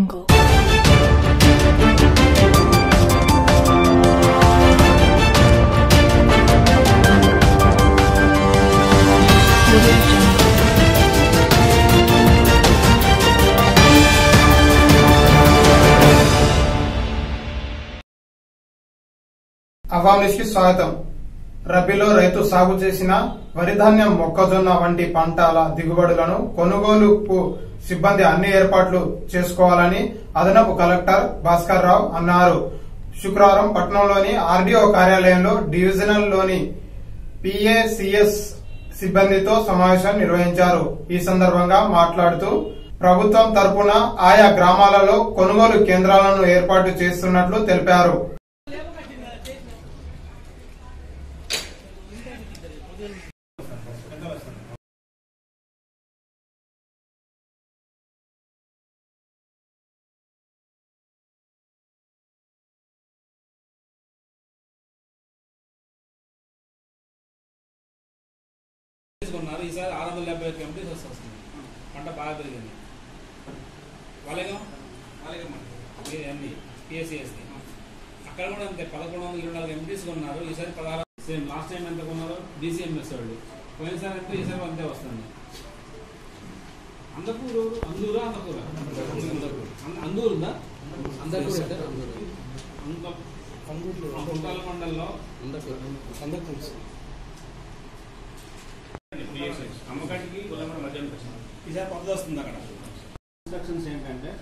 jungle. Audio jungle. అవామిష్కి స్వాగతం రబీలో రైతు సాగు చేసిన వరి ధాన్యం మొక్కజొన్న వంటి పంటల దిగుబడులను కొనుగోలుకు సిబ్బంది అన్ని ఏర్పాట్లు చేసుకోవాలని అదనపు కలెక్టర్ భాస్కర్ రావు అన్నారు శుక్రవారం పట్టణంలోని ఆర్డీఓ కార్యాలయంలో డివిజనల్ లోని పిఏసిఎస్ సిబ్బందితో సమావేశం నిర్వహించారు ఈ సందర్భంగా మాట్లాడుతూ ప్రభుత్వం తరపున ఆయా గ్రామాలలో కొనుగోలు కేంద్రాలను ఏర్పాటు చేస్తున్నట్లు తెలిపారు తీసుకున్నారు ఈసారి ఆరు వందల డెబ్బై ఐదు ఎంపీస్ వస్తుంది పంట బాగా పెరిగింది వాళ్ళేగా మీరు అన్ని పిఎస్సిఎస్కి అక్కడ కూడా అంతే పదకొండు వందల ఇరవై నాలుగు ఎంపీస్ కొన్నారు ఈసారి పదహారు సేమ్ లాస్ట్ టైం ఎంత కొన్నారు డీసీఎంఎస్ వాళ్ళు పోయినసారి అంతే ఈసారి అంతే వస్తుంది అందకూరు అందూరా అందకూర అందకూరు అంద- అందూరు ఉందా అందకూరు అంత కుంటాల మండలంలో అమ్మకానికి ఈసారి పద్ధతి వస్తుంది అక్కడ ఇన్స్ట్రక్షన్స్ ఏంటంటే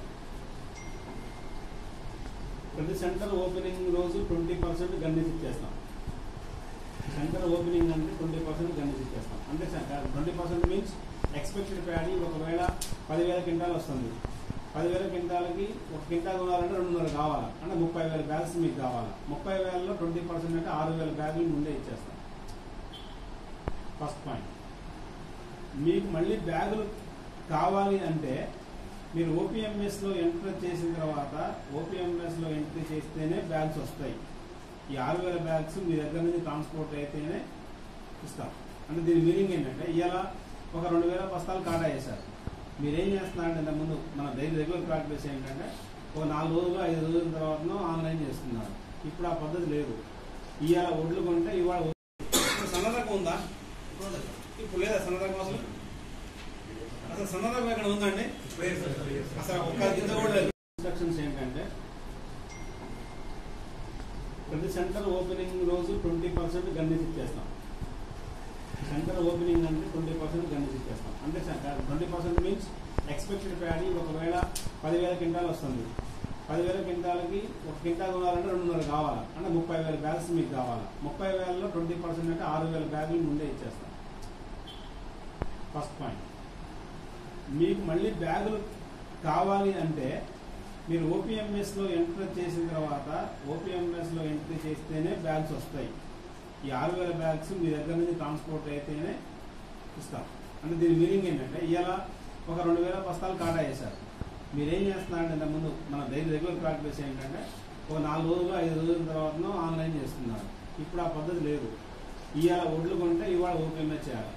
ప్రతి సెంటర్ ఓపెనింగ్ రోజు ట్వంటీ పర్సెంట్ గన్నేసి ఇచ్చేస్తాం సెంటర్ ఓపెనింగ్ అంటే ట్వంటీ పర్సెంట్ గన్నేసి ఇచ్చేస్తాం అంటే twenty percent means expected paddy ఒకవేళ పదివేల క్వింటాల్ వస్తుంది పదివేల క్వింటాలకి ఒక క్వింటాల్ కొనాలంటే రెండున్నర కావాలా అంటే ముప్పై వేల బ్యాగ్స్ మీకు కావాలా ముప్పై వేలలో ట్వంటీ పర్సెంట్ అంటే ఆరు వేల బ్యాగులు ముందే ఇచ్చేస్తాం ఫస్ట్ పాయింట్ మీకు మళ్ళీ బ్యాగులు కావాలి అంటే మీరు ఓపీఎంఎస్లో ఎంటర్ చేసిన తర్వాత ఓపీఎంఎస్లో ఎంట్రీ చేస్తేనే బ్యాగ్స్ వస్తాయి ఈ ఆరు వేల బ్యాగ్స్ మీ దగ్గర నుంచి ట్రాన్స్పోర్ట్ అయితేనే ఇస్తాం అంటే దీని మీనింగ్ ఏంటంటే ఇలా ఒక రెండు వేల బస్తాలు కాటా చేశారు మీరేం చేస్తున్నారంటే ఇంతకుముందు మన డైలీ రెగ్యులర్ ప్రాక్టీస్ ఏంటంటే ఒక నాలుగు రోజులు ఐదు రోజుల తర్వాతనో ఆన్లైన్ చేస్తున్నారు ఇప్పుడు ఆ పద్ధతి లేదు ఇవాళ ఒడ్లు కొంటే ఇవాళ ఇప్పుడు సన్నరకం ఉందా ఇప్పుడు లేదా సన్నరకం అసలు అసలు సన్నరకం ఎక్కడ ఉందండి అసలు ఒక్క గింజ కూడా లేదు ఇన్స్ట్రక్షన్స్ ఏంటంటే ప్రతి సెంటర్ ఓపెనింగ్ రోజు ట్వంటీ పర్సెంట్ గన్నేసి ఇచ్చేస్తాం సెంటర్ ఓపెనింగ్ అంటే ట్వంటీ పర్సెంట్ గన్నేసి ఇచ్చేస్తాం అంటే twenty percent means expected paddy ఒకవేళ పదివేల క్వింటాల్ వస్తుంది పదివేల క్వింటాలకి ఒక క్వింటాల్ కొనాలంటే రెండున్నర కావాలా అంటే ముప్పై వేల బ్యాగ్స్ మీకు కావాలా ముప్పై వేలలో ట్వంటీ పర్సెంట్ అంటే ఆరు వేల బ్యాగులు ముందే ఇచ్చేస్తాం ఫస్ట్ పాయింట్ మీకు మళ్ళీ బ్యాగులు కావాలి అంటే మీరు ఓపీఎంఎస్లో ఎంటర్ చేసిన తర్వాత ఓపీఎంఎస్లో ఎంట్రీ చేస్తేనే బ్యాగ్స్ వస్తాయి ఈ ఆరు వేల బ్యాగ్స్ మీ దగ్గర నుంచి ట్రాన్స్పోర్ట్ అయితేనే ఇస్తాం అంటే దీని మీనింగ్ ఏంటంటే ఇలా ఒక రెండు వేల బస్తాలు కాటా చేశారు మీరేం చేస్తున్నారంటే ఇంతకుముందు మన డైలీ రెగ్యులర్ ప్రాక్టీస్ ఏంటంటే ఒక నాలుగు రోజులు ఐదు రోజుల తర్వాతనో ఆన్లైన్ చేస్తున్నారు ఇప్పుడు ఆ పద్ధతి లేదు ఇవాళ ఒడ్లు కొంటే ఇవాళ ఓపీఎంఎస్ చేయాలి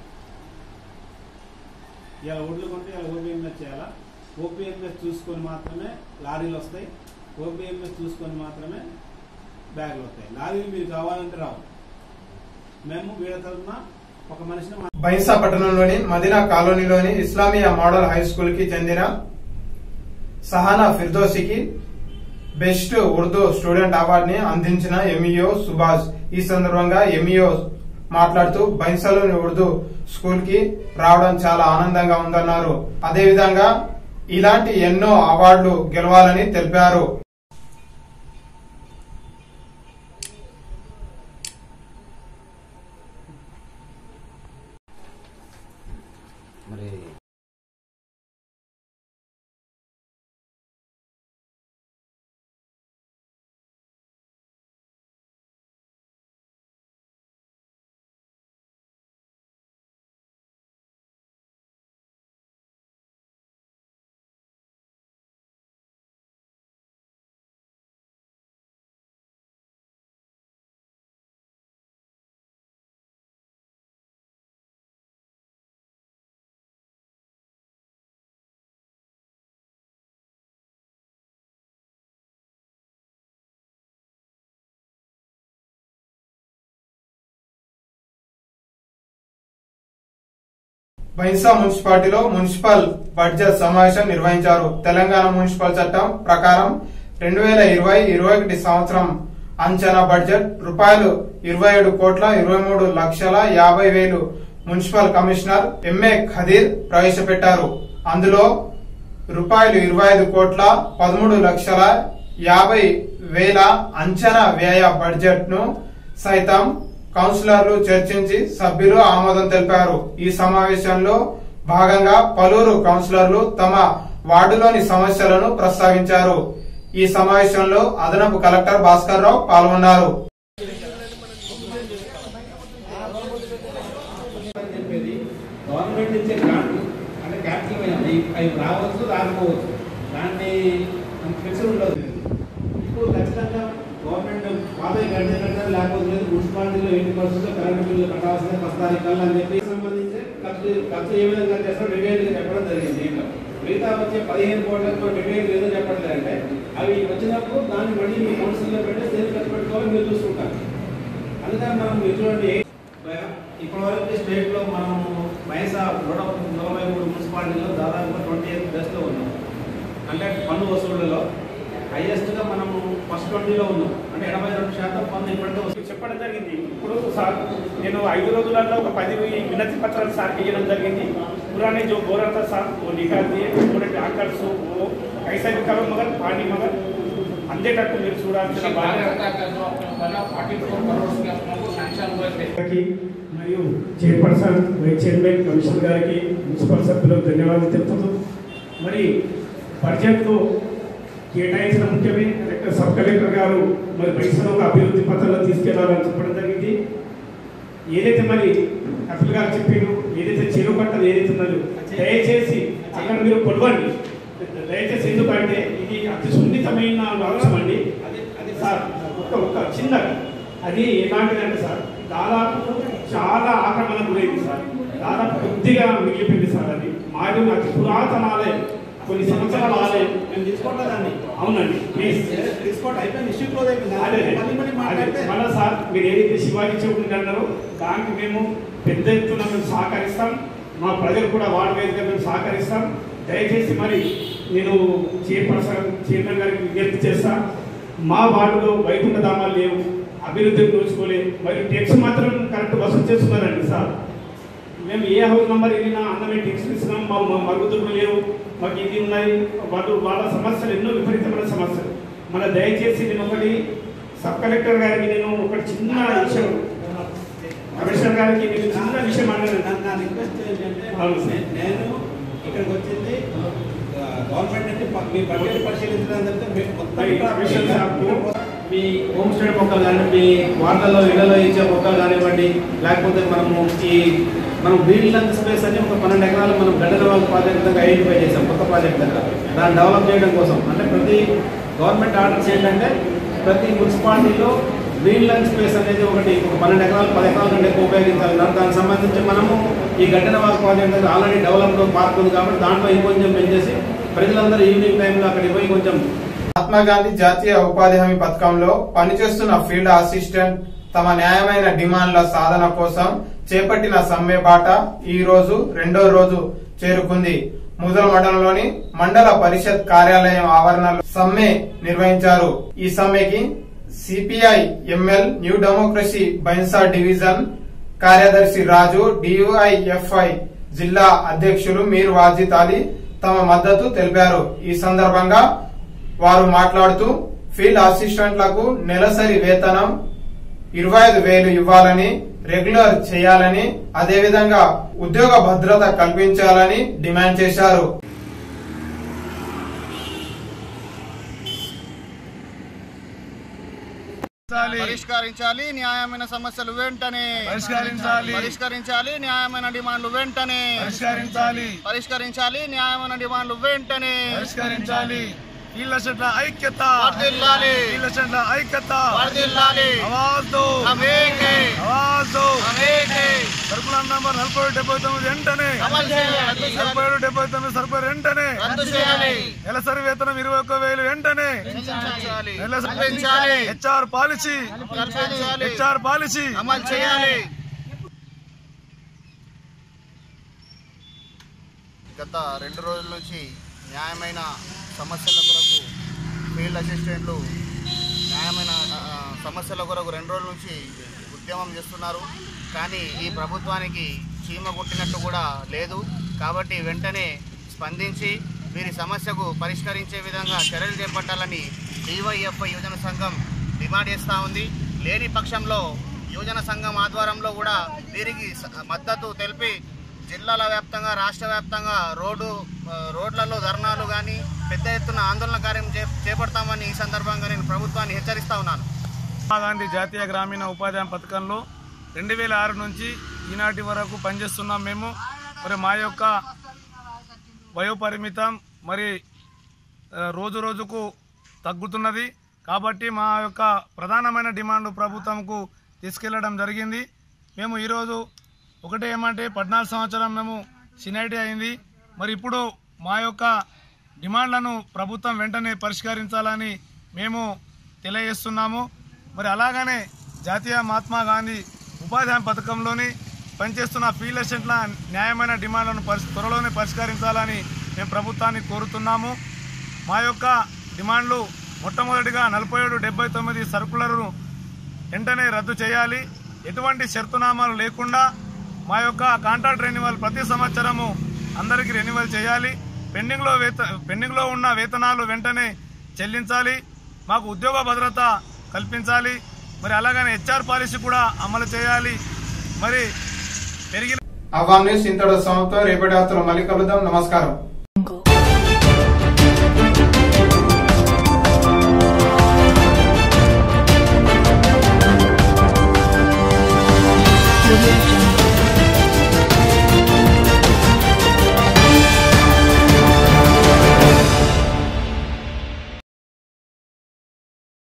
ఇలా ఒడ్లు కొంటే ఇలా ఓపీఎంఎస్ చేయాలా ఓపీఎంఎస్ చూసుకొని మాత్రమే లారీలు వస్తాయి ఓపీఎంఎస్ చూసుకొని మాత్రమే బ్యాగులు వస్తాయి లారీలు మీరు కావాలంటే రావు మేము వీళ్ళ తరఫున ఒక మనిషిని మా- బైంసా పట్టణంలోని మదీనా కాలనీలోని ఇస్లామియా మోడల్ హై స్కూల్ కి చెందిన సహానా ఫిర్దోసికి బెస్ట్ ఉర్దూ స్టూడెంట్ అవార్డు ని అందించిన ఎంఈఓ సుభాష్ ఈ సందర్భంగా ఎంఈఓ మాట్లాడుతూ బైన్సాలోని ఉర్దూ స్కూల్ కి రావడం చాలా ఆనందంగా ఉందన్నారు అదేవిధంగా ఇలాంటి ఎన్నో అవార్డులు గెలవాలని తెలిపారు మరి బైన్సా మున్సిపాలిటీలో మున్సిపల్ బడ్జెట్ సమావేశం నిర్వహించారు తెలంగాణ మున్సిపల్ చట్టం ప్రకారం రెండు వేల ఇరవై ఇరవై ఒకటి సంవత్సరం అంచనా బడ్జెట్ రూపాయలు ఇరవై ఏడు కోట్ల ఇరవై మూడు లక్షల యాభై వేలు మున్సిపల్ కమిషనర్ ఎంఏ ఖదీర్ ప్రవేశపెట్టారు అందులో రూపాయలు ఇరవై ఐదు కోట్ల పదమూడు లక్షల యాభై వేల అంచనా వ్యయ బడ్జెట్ ను సైతం కౌన్సిలర్లు చర్చించి సభ్యులు ఆమోదం తెలిపారు ఈ సమావేశంలో భాగంగా పలువురు కౌన్సిలర్లు తమ వార్డులోని సమస్యలను ప్రస్తావించారు ఈ సమావేశంలో అదనపు కలెక్టర్ భాస్కర్ రావు పాల్గొన్నారు చెప్పేది గవర్నమెంట్ ఇచ్చే గ్రాంట్ అంటే క్యాపిటల్ అవి అవి రావచ్చు రాకపోవచ్చు దాన్ని ఫిక్స్డ్ ఉండదు ఇప్పుడు ఖచ్చితంగా గవర్నమెంట్ పాత గంటే కట్టాలి లేకపోతే లేదు మున్సిపాలిటీలో ఎయిటీ పర్సెంట్ కరెంట్ బిల్లు కట్టాల్సిందే ఫస్ట్ తారీఖు కల్లా అని చెప్పి సంబంధించి ఖర్చు ఖర్చు ఏ విధంగా చేస్తారో డిటైల్గా చెప్పడం జరిగింది దీంట్లో మిగతా వచ్చే పదిహేను కోట్లతో డిటైల్ ఏదో చెప్పట్లేదు అంటే అవి వచ్చినప్పుడు దాన్ని మళ్ళీ మీ కౌన్సిల్లో పెట్టి దేని ఖర్చు పెట్టుకోవాలో మీరు చూసుకుంటారు అందుకని మనం మీరు చూడండి ఇప్పటి వరకు స్టేట్ లో మనం మైసా నూట నలభై మూడు మున్సిపాలిటీలో దాదాపుగా ట్వంటీ ఎయిత్ ప్లేస్ లో ఉన్నాం అంటే పన్ను వసూళ్లలో హైయెస్ట్ గా మనము ఫస్ట్ ట్వంటీలో ఉన్నాం అంటే ఎనభై రెండు శాతం పన్ను ఇప్పటికే వసూలు చెప్పడం జరిగింది ఇప్పుడు సార్ నేను ఐదు రోజులలో ఒక పది వినతి పత్రాలు సార్ ఇవ్వడం జరిగింది पुराने जो बोरा था साहब वो निकाल दिए पूरे डॉक्टर्स वो कैसा भी करो मगर पानी मगर అందేటట్టు మీరు చూడాల్సిన బాధ్యత గారికి మరియు చైర్పర్సన్ వైస్ చైర్మన్ కమిషనర్ గారికి మున్సిపల్ సభ్యులకు ధన్యవాదాలు తెలుపుతూ మరి బడ్జెట్లో కేటాయించిన ముఖ్యమే కలెక్టర్ సబ్ కలెక్టర్ గారు మరి పైసలు ఒక అభివృద్ధి పథంలో తీసుకెళ్లాలని చెప్పడం జరిగింది ఏదైతే మరి కపిల్ గారు చెప్పారు ఏదైతే చెరువు కట్టలు ఏదైతే ఉన్నదో దయచేసి అక్కడ మీరు కొలవండి దయచేసి ఎందుకంటే ఇది అతి సున్నితమైన అంశం అండి అది అది సార్ ఒక్క ఒక్క చిన్న అది ఎలాంటిదంటే సార్ దాదాపు చాలా ఆక్రమణ గురైంది సార్ దాదాపు కొద్దిగా మిగిలిపోయింది సార్ అది మాది అతి పురాతన ఆలయం కొన్ని సంవత్సరాల ఆలయం మేము తీసుకోవట్లేదు దాన్ని అవునండి ప్లీజ్ తీసుకోవడం అయిపోయింది ఇష్యూ క్లోజ్ అయిపోయింది అదే మళ్ళీ మళ్ళీ అదే మాట్లాడితే మళ్ళా సార్ మీరు ఏదైతే శివాజీ చౌక్ అన్నారో దానికి మేము పెద్ద ఎత్తున మేము సహకరిస్తాం మా ప్రజలు కూడా వార్డు వేదికగా మేము సహకరిస్తాం దయచేసి మరి నేను చైర్పర్సన్ చైర్మన్ గారికి విజ్ఞప్తి చేస్తా మా వార్డులో వైకుంఠ ధామాలు లేవు అభివృద్ధికి నోచుకోలేదు మరి ట్యాక్స్ మాత్రం కరెక్ట్ వసూలు చేస్తున్నారండి సార్ మేము ఏ హౌస్ నంబర్ వెళ్ళినా అన్నమే టెక్స్ట్ ఇస్తున్నాం మా మా మరుగుదొడ్లు లేవు మాకు ఇది ఉన్నాయి వాళ్ళు వాళ్ళ సమస్యలు ఎన్నో విపరీతమైన సమస్యలు మన దయచేసి నేను ఒకటి సబ్ కలెక్టర్ గారికి నేను ఒకటి చిన్న విషయం కమిషనర్ గారికి నేను చిన్న విషయం అన్నాను నా- నా రిక్వెస్ట్ ఏంటంటే అవును సార్. నే- నేను ఇక్కడికి వచ్చింది ఆ, గవర్నమెంట్ నుంచి ప- మీ బడ్జెట్ పరిశీలించడానికి తప్పితే మీ మొత్తం మరి ఇక్కడ కమిషన్ సార్కు మీ హోమ్ స్టే మొక్కలు కానీ మీ వార్డులలో ఇళ్లలో ఇచ్చే మొక్కలు కానివ్వండి లేకపోతే మనము ఈ మనం గ్రీన్ లంగ్ స్పేస్ అని ఒక పన్నెండు ఎకరాలు మనం గడ్డల వాళ్ళ ప్రాజెక్ట్ దగ్గర ఐడెంటిఫై చేసాం కొత్త ప్రాజెక్ట్ దగ్గర దాన్ని డెవలప్ చేయడం కోసం అంటే ప్రతి గవర్నమెంట్ ఆర్డర్స్ ఏంటంటే ప్రతి మున్సిపాలిటీలో గ్రీన్ లంగ్ స్పేస్ అనేది ఒకటి ఒక పన్నెండు ఎకరాలు పది ఎకరాల కంటే ఎక్కువ ఉపయోగించాలి దాని- దానికి సంబంధించి మనము ఈ గడ్డన వాక్ ప్రాజెక్ట్ దగ్గర ఆల్రెడీ డెవలప్డ్ పార్క్ ఉంది కాబట్టి దాంట్లో ఇంకొంచెం పెంచేసి ప్రజలందరూ ఈవినింగ్ టైంలో అక్కడికి పోయి కొంచెం మహాత్మా గాంధీ జాతీయ ఉపాధి హామీ పథకంలో పనిచేస్తున్న ఫీల్డ్ అసిస్టెంట్ తమ న్యాయమైన డిమాండ్ల సాధన కోసం చేపట్టిన సమ్మె బాట ఈ రోజు రెండో రోజు చేరుకుంది ముదల మండలంలోని మండల పరిషత్ కార్యాలయం ఆవరణలో సమ్మె నిర్వహించారు ఈ సమ్మెకి CPI ML new democracy Bhainsa division కార్యదర్శి రాజు డియుఐఎఫ్ఐ జిల్లా అధ్యక్షులు మీర్ వాజిద్ అలీ తమ మద్దతు తెలిపారు ఈ సందర్భంగా వారు మాట్లాడుతూ ఫీల్డ్ అసిస్టెంట్లకు నెలసరి వేతనం ఇరవై ఐదు వేలు ఇవ్వాలని రెగ్యులర్ చేయాలని అదేవిధంగా ఉద్యోగ భద్రత కల్పించాలని డిమాండ్ చేశారు పరిష్కరించాలి న్యాయమైన సమస్యలు వెంటనే పరిష్కరించాలి పరిష్కరించాలి న్యాయమైన డిమాండ్లు వెంటనే పరిష్కరించాలి పరిష్కరించాలి న్యాయమైన డిమాండ్లు వెంటనే పరిష్కరించాలి ఇళ్ల చెట్ల ఐక్యత వర్ధిల్లాలి ఇళ్ల చెట్ల ఐక్యత వర్ధిల్లాలి ఆవాజ్ దో అవేకే ఆవాజ్ దో అవేకే సర్కులర్ నంబర్ నలభై ఏడు డెబ్బై తొమ్మిది వెంటనే అమలు చేయాలి రద్దు నలభై చేయాలి ఏడు డెబ్బై తొమ్మిది సరిపోయి వెంటనే రద్దు చేయాలి నెలసరి వేతనం ఇరవై ఒక్క వేలు వెంటనే పెంచాలి నెలసరి కల్పించాలి హెచ్ఆర్ పాలసీ కల్పించాలి హెచ్ఆర్ పాలసీ అమలు చేయాలి గత రెండు రోజుల నుంచి న్యాయమైన సమస్యల కొరకు ఫీల్డ్ అసిస్టెంట్లు న్యాయమైన ఆ, సమస్యల కొరకు రెండు రోజుల నుంచి ఉద్యమం చేస్తున్నారు కానీ ఈ ప్రభుత్వానికి చీమ కొట్టినట్టు కూడా లేదు కాబట్టి వెంటనే స్పందించి వీరి సమస్యకు పరిష్కరించే విధంగా చర్యలు చేపట్టాలని డివైఎఫ్ఐ యువజన సంఘం డిమాండ్ చేస్తూ ఉంది లేని పక్షంలో యువజన సంఘం ఆధ్వర్యంలో కూడా వీరికి స- మద్దతు తెలిపి జిల్లాల వ్యాప్తంగా రాష్ట్ర వ్యాప్తంగా రోడ్డు ఆ, రోడ్లలో ధర్నాలు కానీ పెద్ద ఎత్తున ఆందోళన కార్యం చే చేపడతామని ఈ సందర్భంగా నేను ప్రభుత్వాన్ని హెచ్చరిస్తా ఉన్నాను మహాత్మా గాంధీ జాతీయ గ్రామీణ ఉపాధి హామీ పథకంలో రెండు వేల ఆరు నుంచి ఈనాటి వరకు పనిచేస్తున్నాం మేము మరి మా యొక్క వయోపరిమితం మరి ఆ, రోజు రోజుకు తగ్గుతున్నది కాబట్టి మా యొక్క ప్రధానమైన డిమాండ్ ప్రభుత్వంకు తీసుకెళ్లడం జరిగింది మేము ఈరోజు ఒకటి ఏమంటే పద్నాలుగు సంవత్సరం మేము సినైటీ అయింది మరి ఇప్పుడు మా యొక్క డిమాండ్లను ప్రభుత్వం వెంటనే పరిష్కరించాలని మేము తెలియజేస్తున్నాము మరి అలాగనే జాతీయ మహాత్మా గాంధీ ఉపాధి హామీ పథకంలోని పనిచేస్తున్న ఫీల్డ్ అసిస్టెంట్ల న్యాయమైన డిమాండ్లను పరిష్ త్వరలోనే పరిష్కరించాలని మేము ప్రభుత్వాన్ని కోరుతున్నాము మా యొక్క డిమాండ్లు మొట్టమొదటిగా నలభై ఏడు డెబ్బై తొమ్మిది సర్కులర్ను వెంటనే రద్దు చేయాలి ఎటువంటి షరతునామాలు లేకుండా మా యొక్క కాంట్రాక్ట్ రెన్యువల్ ప్రతి సంవత్సరము అందరికీ రెన్యువల్ చేయాలి పెండింగ్లో వేత పెండింగ్లో ఉన్న వేతనాలు వెంటనే చెల్లించాలి మాకు ఉద్యోగ భద్రత కల్పించాలి మరి అలాగనే హెచ్ఆర్ పాలసీ కూడా అమలు చేయాలి మరి పెరిగిన అవాం న్యూస్ ఇంతటి సమాప్తం రేపటి వార్తలు మళ్ళీ కలుద్దాం నమస్కారం